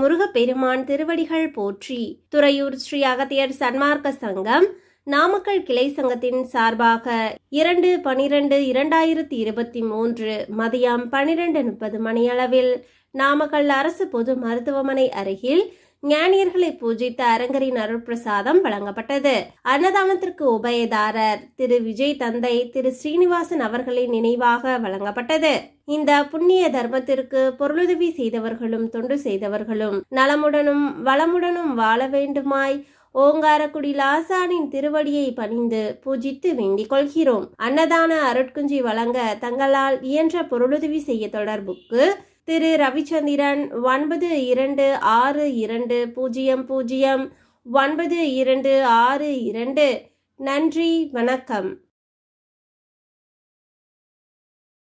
முருகப்பெருமான் திருவடிகள் போற்றி துறையூர் ஸ்ரீ அகத்தியர் சன்மார்க்க சங்கம் நாமக்கல் கிளை சங்கத்தின் சார்பாக இரண்டு பனிரெண்டு இரண்டாயிரத்தி இருபத்தி மூன்று மதியம் பனிரெண்டு முப்பது மணியளவில் நாமக்கல் அரசு பொது மருத்துவமனை அருகில் ஞானியர்களை பூஜித்த அரங்கரின் அருட்பிரசாதம் வழங்கப்பட்டது அன்னதானத்திற்கு உபயதாரர் திரு விஜய் தந்தை திரு ஸ்ரீனிவாசன் அவர்களின் நினைவாக வழங்கப்பட்டது இந்த புண்ணிய தர்மத்திற்கு பொருளுதவி செய்தவர்களும் தொண்டு செய்தவர்களும் நலமுடனும் வளமுடனும் வாழ வேண்டுமாய் ஓங்காரக்குடி லாசானின் திருவடியை பணிந்து பூஜித்து வேண்டிக் கொள்கிறோம் அன்னதான அருட்குஞ்சி வழங்க தங்களால் இயன்ற பொருளுதவி செய்ய தொடர்புக்கு திரு ரவிச்சந்திரன் ஒன்பது இரண்டு ஆறு இரண்டு பூஜ்ஜியம் பூஜ்ஜியம் ஒன்பது இரண்டு ஆறு இரண்டு நன்றி வணக்கம்